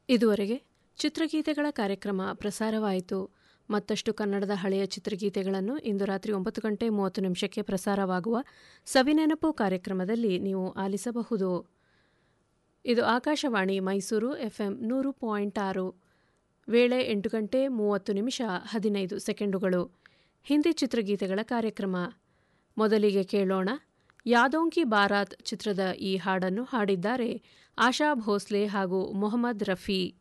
ಇದುವರೆಗೆ ಚಿತ್ರಗೀತೆಗಳ ಕಾರ್ಯಕ್ರಮ ಪ್ರಸಾರವಾಯಿತು ಮತ್ತಷ್ಟು ಕನ್ನಡದ ಹಳೆಯ ಚಿತ್ರಗೀತೆಗಳನ್ನು ಇಂದು ರಾತ್ರಿ ಒಂಬತ್ತು ಗಂಟೆ ಮೂವತ್ತು ನಿಮಿಷಕ್ಕೆ ಪ್ರಸಾರವಾಗುವ ಸವಿನೆನಪು ಕಾರ್ಯಕ್ರಮದಲ್ಲಿ ನೀವು ಆಲಿಸಬಹುದು ಇದು ಆಕಾಶವಾಣಿ ಮೈಸೂರು ಎಫ್ಎಂ ನೂರು ಪಾಯಿಂಟ್ ಆರು ವೇಳೆ ಎಂಟು ಗಂಟೆ ಮೂವತ್ತು ನಿಮಿಷ ಹದಿನೈದು ಸೆಕೆಂಡುಗಳು ಹಿಂದಿ ಚಿತ್ರಗೀತೆಗಳ ಕಾರ್ಯಕ್ರಮ ಮೊದಲಿಗೆ ಕೇಳೋಣ ಯಾದೋಂಕಿ ಬಾರಾತ್ ಚಿತ್ರದ ಈ ಹಾಡನ್ನು ಹಾಡಿದ್ದಾರೆ ಆಶಾ ಭೋಸ್ಲೆ ಹಾಗೂ ಮೊಹಮ್ಮದ್ ರಫಿ